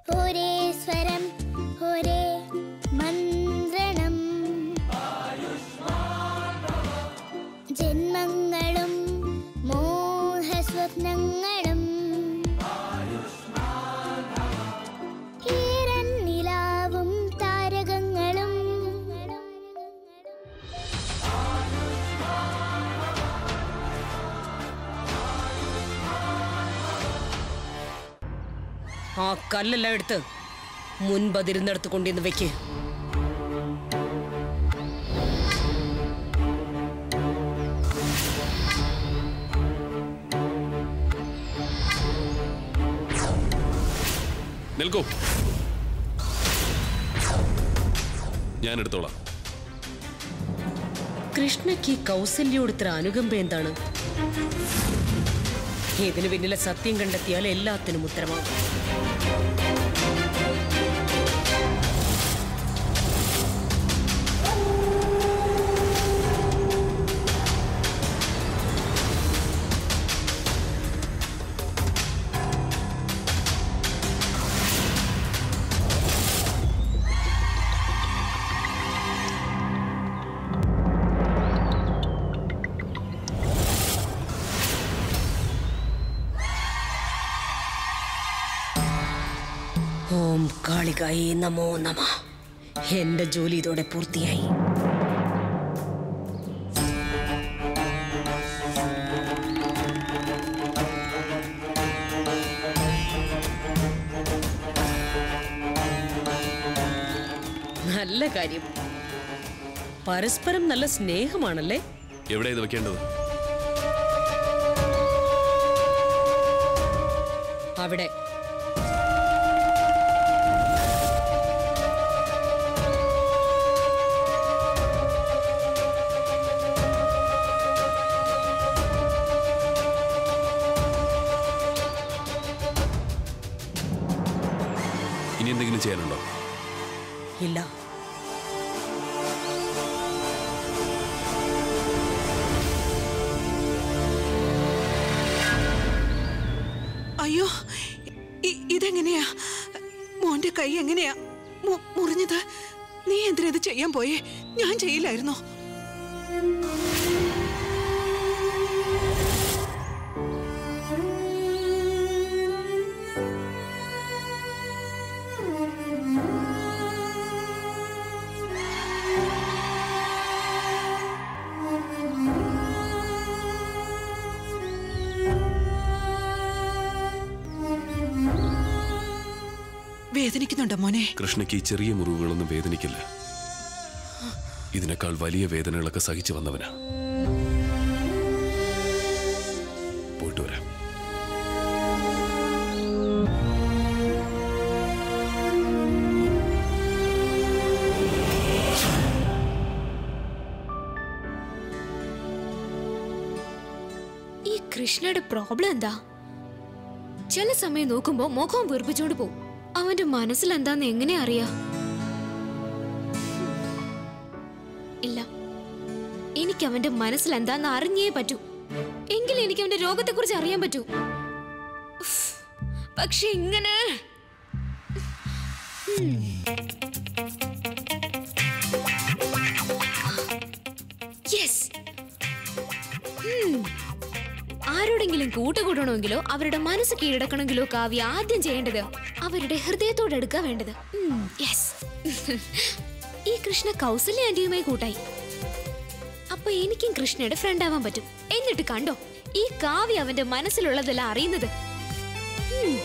ഒരേ സ്വരം ഒരേ മന്ത്രണം ജന്മങ്ങളും മോഹസ്വപ്നങ്ങളും ഈരൻ നിലാവും താരകങ്ങളും ആ കല്ലെല്ലാം എടുത്ത് മുൻപതിരുന്നെടുത്ത് കൊണ്ടിന്ന് വെക്ക് നിൽക്കൂ ഞാൻ എടുത്തോളാം കൃഷ്ണയ്ക്ക് ഈ കൗസല്യോട് ഇത്ര അനുകമ്പ എന്താണ് ഇതിന് പിന്നിലെ സത്യം കണ്ടെത്തിയാൽ എല്ലാത്തിനും ഉത്തരമാകും ഓം കാളികായി നമോ നമ എന്റെ ജോലി ഇതോടെ പൂർത്തിയായി നല്ല കാര്യം പരസ്പരം നല്ല സ്നേഹമാണല്ലേ എവിടെ ഇത് വെക്കേണ്ടത് അവിടെ ഇനി എന്തെങ്കിലും ചെയ്യാനുണ്ടോ ഇല്ല അയ്യോ ഇ- ഇതെങ്ങനെയാ മോന്റെ കൈ എങ്ങനെയാ മു- മുറിഞ്ഞത് നീ എന്തിനാ ഇത് ചെയ്യാൻ പോയേ ഞാൻ ചെയ്യില്ലായിരുന്നോ വേദനിക്കുന്നുണ്ടോ മോനെ കൃഷ്ണയ്ക്ക് ഈ ചെറിയ മുറിവുകളൊന്നും വേദനിക്കില്ല ഇതിനേക്കാൾ വലിയ വേദനകളൊക്കെ സഹിച്ചു വന്നവനാ പോയിട്ട് വരാം ഈ കൃഷ്ണയുടെ പ്രോബ്ലം എന്താ ചില സമയം നോക്കുമ്പോ മുഖം വീർപ്പിച്ചോണ്ട് പോവും അവന്റെ മനസ്സിൽ എന്താന്ന് എങ്ങനെ അറിയാ ഇല്ല എനിക്ക് അവന്റെ മനസ്സിൽ എന്താന്ന് അറിഞ്ഞേ പറ്റൂ എങ്കിൽ എനിക്ക് അവന്റെ രോഗത്തെ കുറിച്ച് അറിയാൻ പറ്റൂ ഉഫ്. പക്ഷെ ഇങ്ങനെ യെസ് ആരോടെങ്കിലും കൂട്ടുകൂടണമെങ്കിലോ അവരുടെ മനസ്സ് കീഴടക്കണമെങ്കിലോ കാവ്യ ആദ്യം ചെയ്യേണ്ടത് അവരുടെ ഹൃദയത്തോടെടുക്കുക വേണ്ടത് യെസ് ഈ കൃഷ്ണ കൗസല്യ ആന്റിയുമായി കൂട്ടായി അപ്പൊ എനിക്കും കൃഷ്ണയുടെ ഫ്രണ്ട് ആവാൻ പറ്റും എന്നിട്ട് കണ്ടോ ഈ കാവ്യ അവന്റെ മനസ്സിലുള്ളതെല്ലാം അറിയുന്നത് ഉം.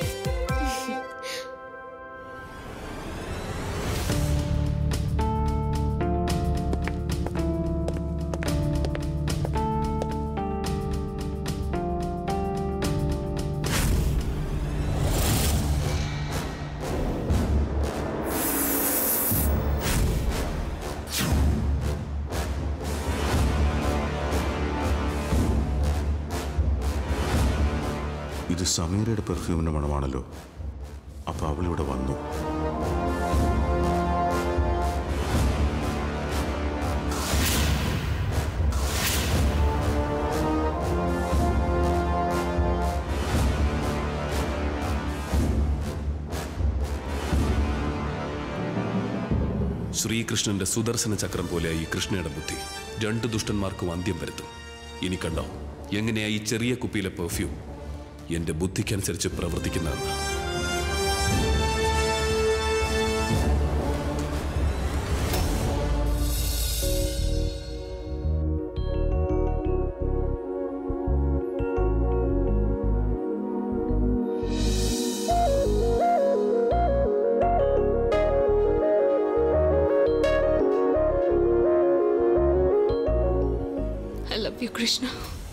ഇത് സമീറയുടെ പെർഫ്യൂമിന്റെ മണമാണല്ലോ അപ്പൊ അവളിവിടെ വന്നു ശ്രീകൃഷ്ണന്റെ സുദർശന ചക്രം പോലെ ഈ കൃഷ്ണയുടെ ബുദ്ധി രണ്ട് ദുഷ്ടന്മാർക്കും അന്ത്യം വരുത്തും ഇനി കണ്ടോ എങ്ങനെയാ ഈ ചെറിയ കുപ്പിയിലെ പെർഫ്യൂം എന്റെ ബുദ്ധിക്കനുസരിച്ച് പ്രവർത്തിക്കുന്നതെന്ന് ഐ ലവ് യു കൃഷ്ണ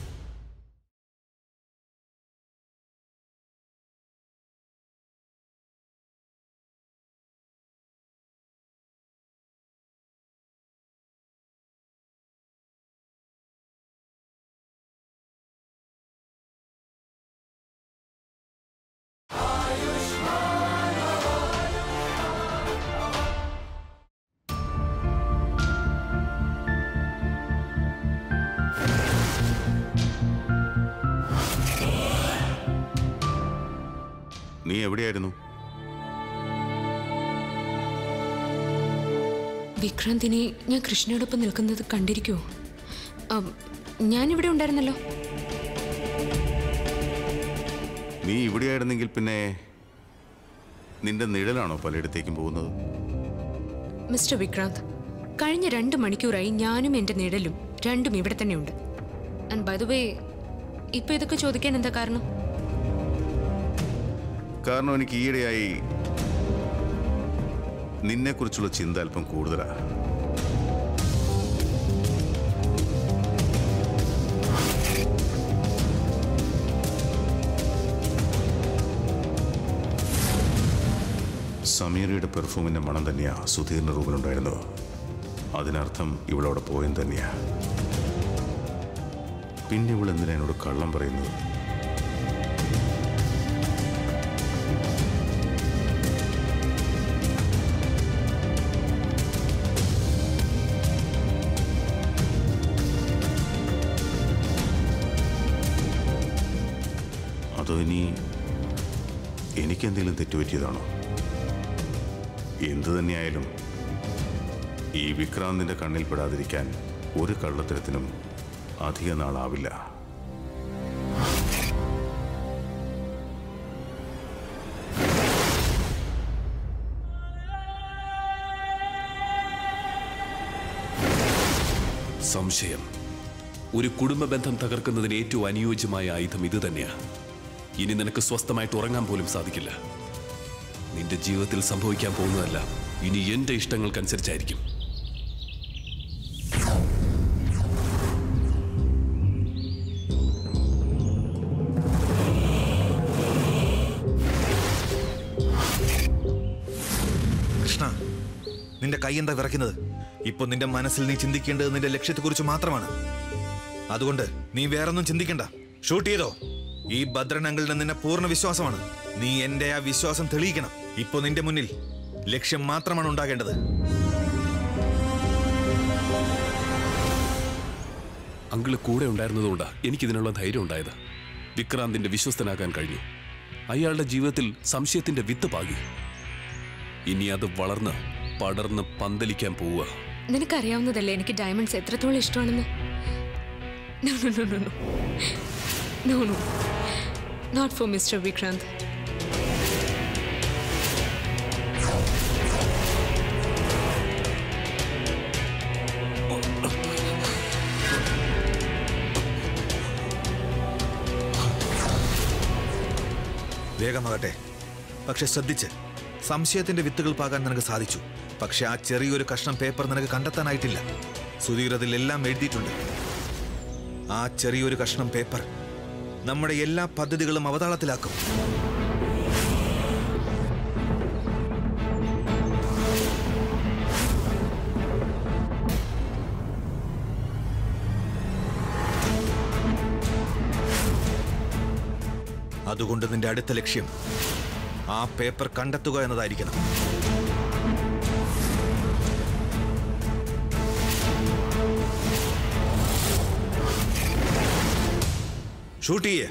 നീ എവിടെയായിരുന്നു വിക്രാന്തിനെ ഞാൻ കൃഷ്ണയോടൊപ്പം നിൽക്കുന്നത് കണ്ടിരിക്കുമോ ഞാനിവിടെ ഉണ്ടായിരുന്നല്ലോ നീ ഇവിടെയായിരുന്നെങ്കിൽ പിന്നെ നിന്റെ നിഴലാണോ പലയിടത്തേക്കും പോകുന്നത് മിസ്റ്റർ വിക്രാന്ത് കഴിഞ്ഞ രണ്ട് മണിക്കൂറായി ഞാനും എൻ്റെ നിഴലും രണ്ടും ഇവിടെ തന്നെയുണ്ട് ആൻഡ് ബൈ ദ വേ ഇപ്പൊ ഇതൊക്കെ ചോദിക്കാൻ എന്താ കാരണം കാരണം എനിക്ക് ഈയിടെയായി നിന്നെക്കുറിച്ചുള്ള ചിന്ത അല്പം കൂടുതലാ സമീറയുടെ പെർഫ്യൂമിന്റെ മണം തന്നെയാ സുധീറിന്റെ റൂമിലുണ്ടായിരുന്നത് അതിനർത്ഥം ഇവളവിടെ പോയെന്ന് തന്നെയാ പിന്നെ ഇവൾ എന്തിനാ എന്നോട് കള്ളം പറയുന്നത് അതോ ഇനി എനിക്കെന്തെങ്കിലും തെറ്റുപറ്റിയതാണോ എന്തു തന്നെയായാലും ഈ വിക്രാന്തിന്റെ കണ്ണിൽ പെടാതിരിക്കാൻ ഒരു കള്ളത്തരത്തിനും അധിക നാളാവില്ല സംശയം ഒരു കുടുംബ ബന്ധം തകർക്കുന്നതിന് ഏറ്റവും അനുയോജ്യമായ ആയുധം ഇത് തന്നെയാ ഇനി നിനക്ക് സ്വസ്ഥമായിട്ട് ഉറങ്ങാൻ പോലും സാധിക്കില്ല നിന്റെ ജീവിതത്തിൽ സംഭവിക്കാൻ പോകുന്നതല്ല ഇനി എന്റെ ഇഷ്ടങ്ങൾക്കനുസരിച്ചായിരിക്കും കൃഷ്ണ നിന്റെ കൈ എന്താ വിറയ്ക്കുന്നത് ഇപ്പൊ നിന്റെ മനസ്സിൽ നീ ചിന്തിക്കേണ്ടത് നിന്റെ ലക്ഷ്യത്തെക്കുറിച്ച് മാത്രമാണ് അതുകൊണ്ട് നീ വേറൊന്നും ചിന്തിക്കണ്ട ഷൂട്ട് ചെയ്തോ ഈ ഭദ്രനങ്ങളുടെ നിന്നെ പൂർണ്ണ വിശ്വാസമാണ് നീ എന്റെ ആ വിശ്വാസം തെളിയിക്കണം ഇപ്പൊ നിന്റെ മുന്നിൽ ലക്ഷ്യം മാത്രമാണ് ഉണ്ടാകേണ്ടത് അങ്കിള് കൂടെ ഉണ്ടായിരുന്നതുകൊണ്ടാ എനിക്കിതിനുള്ള ധൈര്യം ഉണ്ടായത് വിക്രാന്തിന്റെ വിശ്വസ്തനാകാൻ കഴിഞ്ഞു അയാളുടെ ജീവിതത്തിൽ സംശയത്തിന്റെ വിത്ത് പാകി ഇനി അത് വളർന്ന് പടർന്ന് പന്തലിക്കാൻ പോവുക നിനക്കറിയാവുന്നതല്ലേ എനിക്ക് ഡയമണ്ട്സ് എത്രത്തോളം ഇഷ്ടമാണെന്ന് no no no no no no not for mister Vikrant വേഗമാകട്ടെ പക്ഷെ ശ്രദ്ധിച്ച് സംശയത്തിന്റെ വിത്തുകൾ പാകാൻ നിനക്ക് സാധിച്ചു പക്ഷെ ആ ചെറിയൊരു കഷ്ണം പേപ്പർ നിനക്ക് കണ്ടെത്താനായിട്ടില്ല സുധീർ അതിലെല്ലാം എഴുതിയിട്ടുണ്ട് ആ ചെറിയൊരു കഷ്ണം പേപ്പർ നമ്മുടെ എല്ലാ പദ്ധതികളും അവതാളത്തിലാക്കും അതുകൊണ്ട് നിന്റെ അടുത്ത ലക്ഷ്യം ആ പേപ്പർ കണ്ടെത്തുക എന്നതായിരിക്കണം ഷൂട്ട് ചെയ്യേ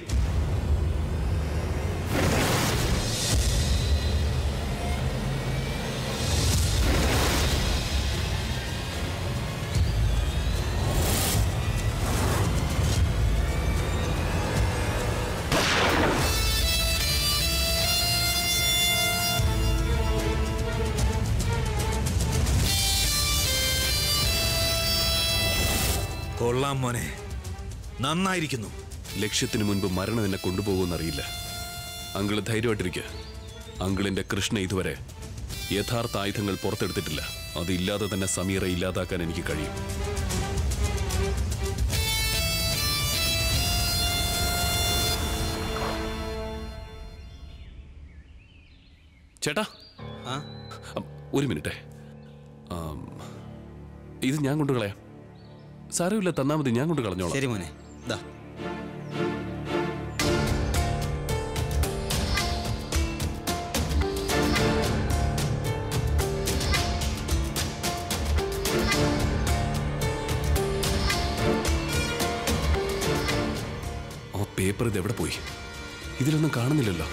കൊള്ളാം മോനെ നന്നായിരിക്കുന്നു ലക്ഷ്യത്തിന് മുൻപ് മരണം എന്നെ കൊണ്ടുപോകുമെന്നറിയില്ല അങ്കിള് ധൈര്യമായിട്ടിരിക്കുക അങ്കിളിന്റെ കൃഷ്ണ ഇതുവരെ യഥാർത്ഥ ആയുധങ്ങൾ പുറത്തെടുത്തിട്ടില്ല അതില്ലാതെ തന്നെ സമീറെ ഇല്ലാതാക്കാൻ എനിക്ക് കഴിയും ചേട്ടാ ആ അം, ഒരു മിനിറ്റേ ആം, ഇത് ഞാൻ കൊണ്ട് കളയാം സാരമില്ല തന്നാ മതി ഞാൻ കൊണ്ട് കളഞ്ഞോളാം ശരി മോനെ ദാ ആ പേപ്പർ ഇത് എവിടെ പോയി ഇതിലൊന്നും കാണുന്നില്ലല്ലോ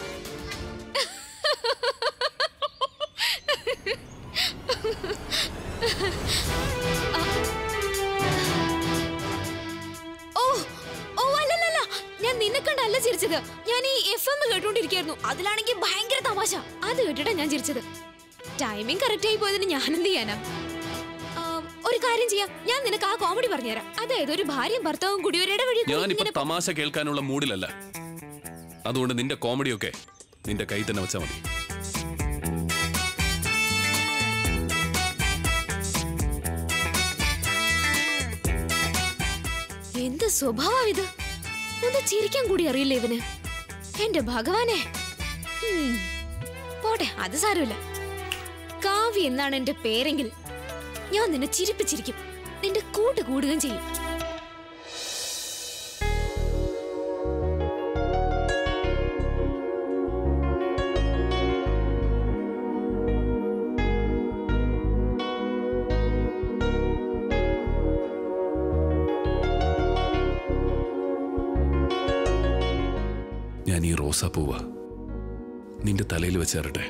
ഓ ഓ അല്ലല്ലല്ല ഞാൻ നിന്നെ കണ്ടല്ല ചിരിച്ചത് ഞാൻ ഈ എഫ് എം കേട്ടോണ്ടിരിക്കായിരുന്നു അതിലാണെങ്കിൽ ഭയങ്കര തമാശ അത് കേട്ടിട്ടാ ഞാൻ ചിരിച്ചത് ടൈമിംഗ് കറക്റ്റ് ആയി പോയതിന് ഞാൻ എന്ത് ചെയ്യാനാ ആം, ഒരു കാര്യം ചെയ്യാം ഞാൻ നിനക്ക് ആ കോമഡി പറഞ്ഞുതരാം അതായത് ഒരു ഭാര്യയും ഭർത്താവും കൂടി ഒരു ഇടവഴി കൂടി ഞാനിപ്പോ ഇങ്ങനെ തമാശ കേൾക്കാനുള്ള മൂഡിലല്ല അതുകൊണ്ട് നിന്റെ കോമഡിയൊക്കെ നിന്റെ കൈ തന്നെ വെച്ചാൽ മതി എന്ത് സ്വഭാവം ഇത് ഒന്ന് ചിരിക്കാൻ കൂടി അറിയില്ല ഇവന് എന്റെ ഭഗവാനെ ഉം. പോട്ടെ അത് സാരമില്ല കാവ്യ എന്നാണ് എന്റെ പേരെങ്കിൽ ഞാൻ നിന്നെ ചിരിപ്പിച്ചിരിക്കും നിന്റെ കൂട്ട് കൂടുകയും ചെയ്യും ഞാൻ ഈ റോസാപ്പൂവ നിന്റെ തലയിൽ വെച്ചേരട്ടെ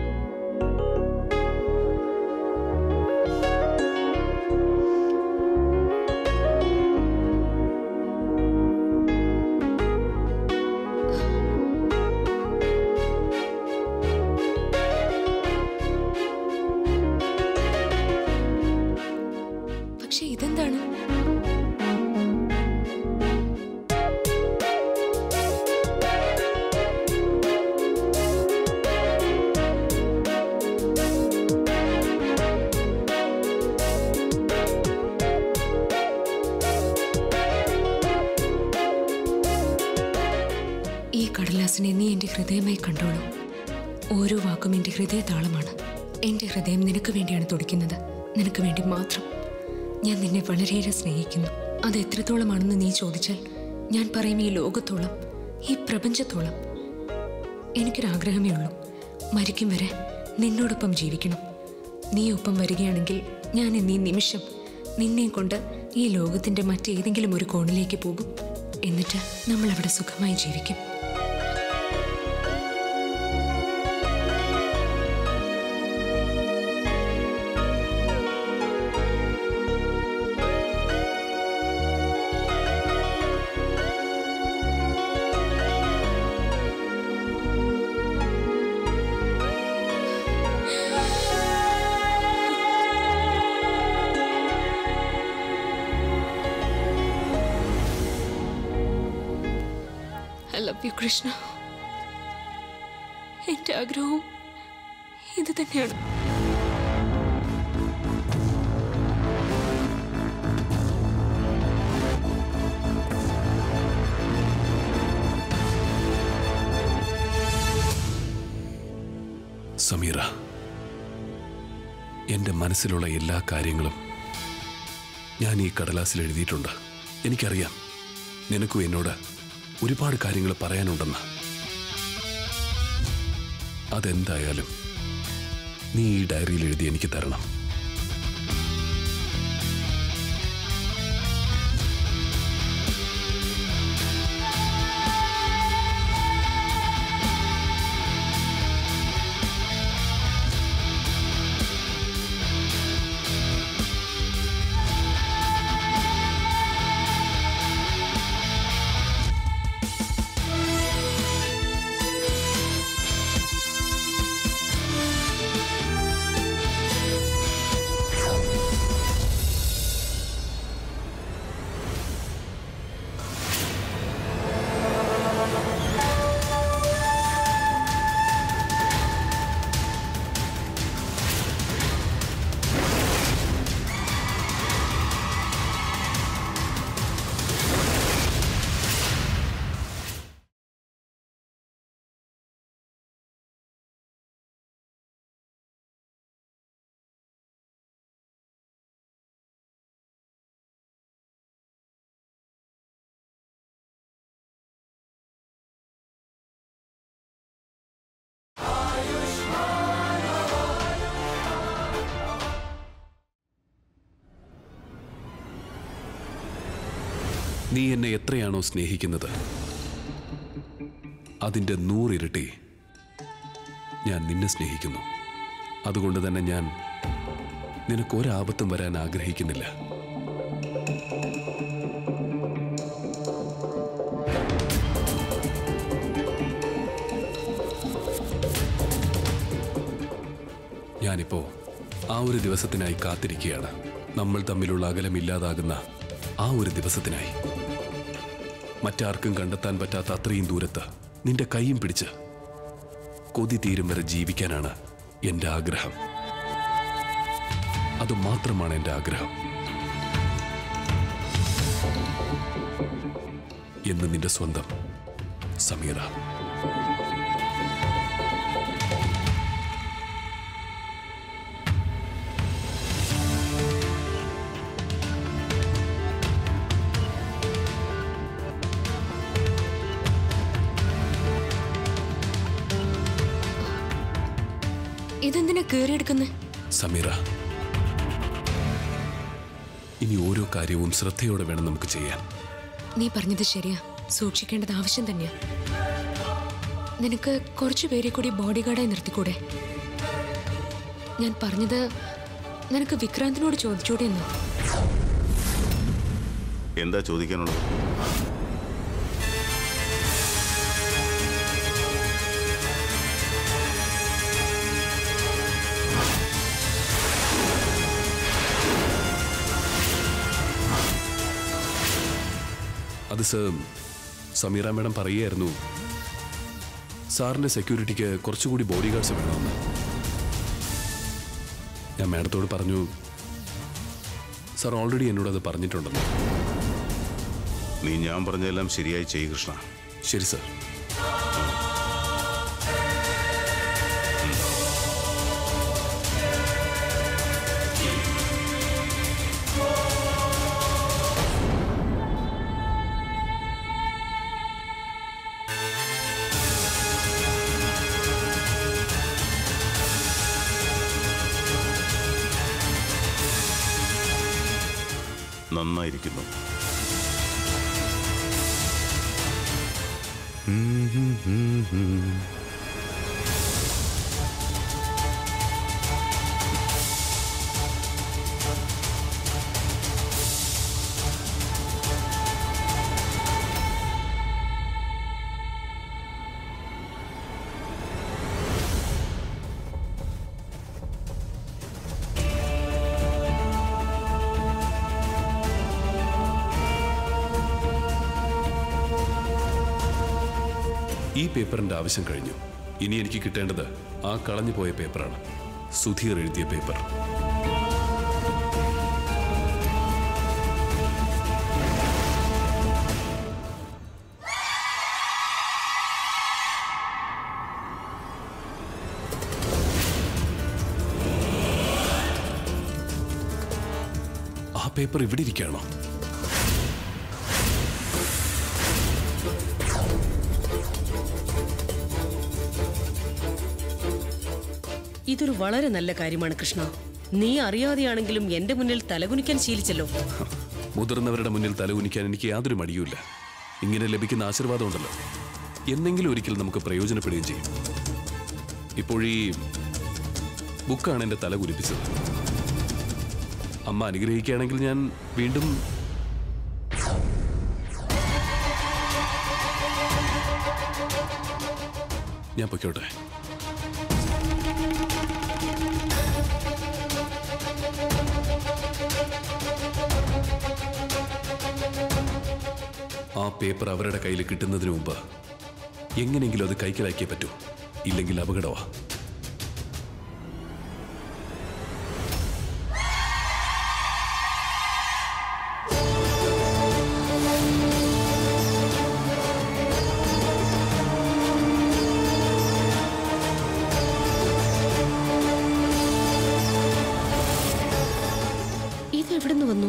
പക്ഷെ ഇതെന്താണ് ഈ കടലാസിനെ നീ എൻ്റെ ഹൃദയമായി കണ്ടോളൂ ഓരോ വാക്കും എൻ്റെ ഹൃദയ താളമാണ് എൻ്റെ ഹൃദയം നിനക്ക് വേണ്ടിയാണ് തുടിക്കുന്നത് നിനക്ക് വേണ്ടി മാത്രം ഞാൻ നിന്നെ വളരെയേറെ സ്നേഹിക്കുന്നു അത് എത്രത്തോളമാണെന്ന് നീ ചോദിച്ചാൽ ഞാൻ പറയും ഈ ലോകത്തോളം ഈ പ്രപഞ്ചത്തോളം എനിക്കൊരാഗ്രഹമേ ഉള്ളൂ മരിക്കും വരെ നിന്നോടൊപ്പം ജീവിക്കണം നീ ഒപ്പം വരികയാണെങ്കിൽ ഞാൻ ഇന്ന് ഈ നിമിഷം നിന്നെയും കൊണ്ട് ഈ ലോകത്തിന്റെ മറ്റേതെങ്കിലും ഒരു കോണിലേക്ക് പോകും എന്നിട്ട് നമ്മൾ അവിടെ സുഖമായി ജീവിക്കും ഐ ലവ് യു കൃഷ്ണ എൻ്റെ ആഗ്രഹവും ഇത് തന്നെയാണ് സമീറ എൻ്റെ മനസ്സിലുള്ള എല്ലാ കാര്യങ്ങളും ഞാൻ ഈ കടലാസിൽ എഴുതിയിട്ടുണ്ട് എനിക്കറിയാം നിനക്കും എന്നോട് ഒരുപാട് കാര്യങ്ങൾ പറയാനുണ്ടെന്ന് അതെന്തായാലും നീ ഈ ഡയറിയിൽ എഴുതി എനിക്ക് തരണം നീ എന്നെ എത്രയാണോ സ്നേഹിക്കുന്നത് അതിൻ്റെ നൂറിരട്ടി ഞാൻ നിന്നെ സ്നേഹിക്കുന്നു അതുകൊണ്ട് തന്നെ ഞാൻ നിനക്ക് ഒരാപത്തും വരാൻ ആഗ്രഹിക്കുന്നില്ല ഞാനിപ്പോ ആ ഒരു ദിവസത്തിനായി കാത്തിരിക്കുകയാണ് നമ്മൾ തമ്മിലുള്ള അകലം ഇല്ലാതാകുന്ന ആ ഒരു ദിവസത്തിനായി മറ്റാർക്കും കണ്ടെത്താൻ പറ്റാത്ത അത്രയും ദൂരത്ത് നിന്റെ കൈയും പിടിച്ച് കൊതി തീരും വരെ ജീവിക്കാനാണ് എൻ്റെ ആഗ്രഹം അത് മാത്രമാണ് എൻ്റെ ആഗ്രഹം എന്ന് നിന്റെ സ്വന്തം സമീറ ഇതെന്തിനാ കയറിയെടുക്കുന്നത് സമീറ ഇനി ഓരോ കാര്യവും ശ്രദ്ധയോടെ വേണം നമുക്ക് ചെയ്യാൻ നീ പറഞ്ഞത് ശരിയാ സൂക്ഷിക്കേണ്ടത് ആവശ്യം തന്നെയാ നിനക്ക് കുറച്ചു പേരെ കൂടി ബോഡി ഗാർഡായി നിർത്തിക്കൂടെ ഞാൻ പറഞ്ഞത് നിനക്ക് വിക്രാന്തിനോട് ചോദിച്ചൂടെ എന്ന് എന്താ ചോദിക്കാനുള്ളത് അത് സർ സമീറ മാഡം പറയുകയായിരുന്നു സാറിന്റെ സെക്യൂരിറ്റിക്ക് കുറച്ചുകൂടി ബോഡി ഗാർഡ്സ് വേണമെന്ന് ഞാൻ മാഡത്തോട് പറഞ്ഞു സാർ ഓൾറെഡി എന്നോട് അത് പറഞ്ഞിട്ടുണ്ടെന്ന് നീ ഞാൻ പറഞ്ഞതെല്ലാം ശരിയായി ചെയ്യ് കൃഷ്ണ ശരി സർ നന്നായിരിക്കുന്നു ഈ പേപ്പറിന്റെ ആവശ്യം കഴിഞ്ഞു ഇനി എനിക്ക് കിട്ടേണ്ടത് ആ കളഞ്ഞു പോയ പേപ്പറാണ് സുധീർ എഴുതിയ പേപ്പർ ആ പേപ്പർ ഇവിടെ ഇരിക്കുകയാണോ ഇതൊരു വളരെ നല്ല കാര്യമാണ് കൃഷ്ണ നീ അറിയാതെയാണെങ്കിലും എന്റെ മുന്നിൽ തലകുനിക്കാൻ ശീലിച്ചല്ലോ മുതിർന്നവരുടെ മുന്നിൽ തലകുനിക്കാൻ എനിക്ക് യാതൊരു മടിയുമില്ല ഇങ്ങനെ ലഭിക്കുന്ന ആശീർവാദം ഉണ്ടല്ലോ എന്നെങ്കിലും ഒരിക്കൽ നമുക്ക് പ്രയോജനപ്പെടുകയും ചെയ്യും ഇപ്പോഴീ ബുക്കാണ് എൻ്റെ തല കുരിപ്പിച്ചത് അമ്മ അനുഗ്രഹിക്കുകയാണെങ്കിൽ ഞാൻ വീണ്ടും ഞാൻ പൊയ്ക്കോട്ടെ ആ പേപ്പർ അവരുടെ കയ്യിൽ കിട്ടുന്നതിന് മുമ്പ് എങ്ങനെയെങ്കിലും അത് കൈക്കലാക്കിയേ പറ്റൂ ഇല്ലെങ്കിൽ അപകടമാ ഇത് എവിടുന്ന് വന്നു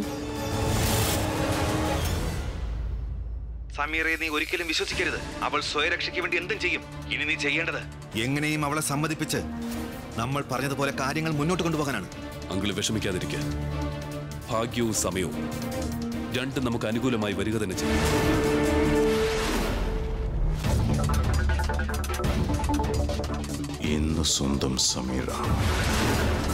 സമീറയെ നീ ഒരിക്കലും വിശ്വസിക്കരുത് അവൾ സ്വയരക്ഷയ്ക്ക് വേണ്ടി എന്തും ചെയ്യും ഇനി നീ ചെയ്യേണ്ടത് എങ്ങനെയും അവളെ സമ്മതിപ്പിച്ച് നമ്മൾ പറഞ്ഞതുപോലെ കാര്യങ്ങൾ മുന്നോട്ട് കൊണ്ടുപോകാനാണ് അങ്കിള് വിഷമിക്കാതിരിക്കുക ഭാഗ്യവും സമയവും രണ്ടും നമുക്ക് അനുകൂലമായി വരിക തന്നെ ചെയ്യും ഇന്ന് സ്വന്തം സമീറ